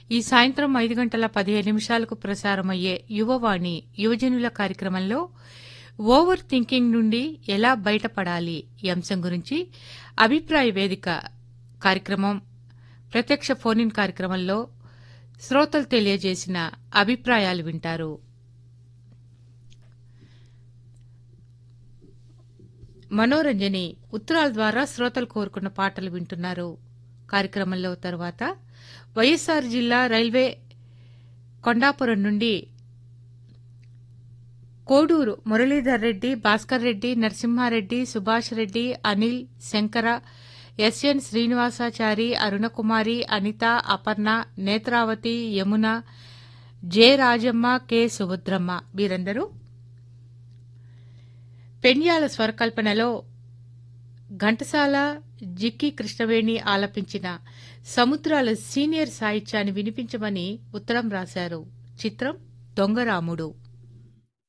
ఈ సాయంత్రం ఐదు గంటల పదిహేను నిమిషాలకు ప్రసారమయ్యే యువవాణి యువజనుల కార్యక్రమంలో ఓవర్ థింకింగ్ నుండి ఎలా బయటపడాలి ఈ అంశం గురించి అభిప్రాయ వేదిక కార్యక్రమం ప్రత్యక్ష ఫోన్ ఇన్ కార్యక్రమంలో శ్రోతలు తెలియజేసిన అభిప్రాయాలు వింటారు మనోరంజని ఉత్తరాల ద్వారా శ్రోతలు కోరుకున్న పాటలు వింటున్నారు కార్యక్రమంలో తర్వాత వైఎస్ఆర్ జిల్లా రైల్వే కొండాపురం నుండి Koduru Muralidhar Reddy Bhaskar Reddy Narasimhareddy Subhash Reddy Anil Shankara S N Srinivasachari Arunakumari Anitha Aparna Nethravathi Yamuna J Rajamma K Subhadramma వీరందరూ పెండ్యాల స్వరకల్పనలో ఘంటసాల జిక్కి కృష్ణవేణి ఆలపించిన సముద్రాల సీనియర్ సాహిత్యాన్ని వినిపించమని ఉత్తరం రాశారు చిత్రం దొంగరాముడు